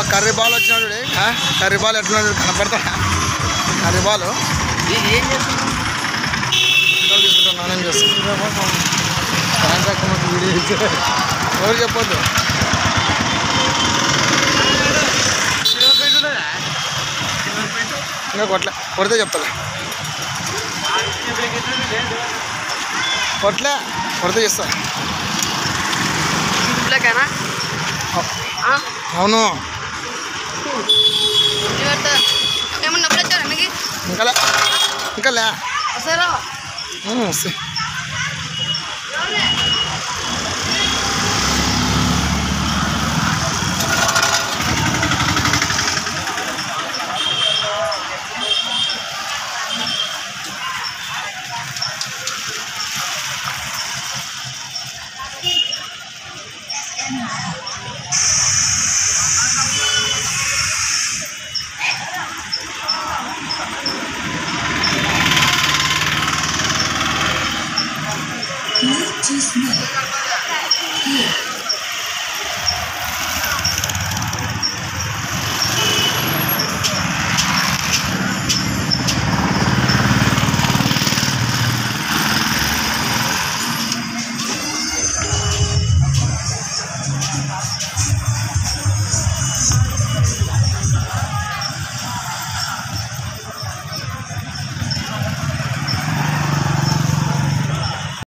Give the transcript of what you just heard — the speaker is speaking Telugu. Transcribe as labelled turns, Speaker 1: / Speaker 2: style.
Speaker 1: కర్రీ బాల్ వచ్చినాడు చూడు. ఆ, కర్రీ బాల్ ఎట్లున్నాడు కనపడతాడా కర్రీ బాల్
Speaker 2: ఏం చేస్తున్నావు
Speaker 1: తీసుకుంటాను నానేం చేస్తాను ఎవరు చెప్పొద్దు ఇంకా కొట్లే కొడితే చెప్తాలే కొట్లే కొడితే చేస్తా
Speaker 2: ఇంట్లోకేనా
Speaker 1: అవును
Speaker 2: ఏమన్నా డబ్బులు వచ్చారా మీకు
Speaker 1: ఇంకా లే ఇంకా లే
Speaker 2: వస్తారా
Speaker 1: ఉమ్, వస్తాయి
Speaker 3: Bluetooth mode.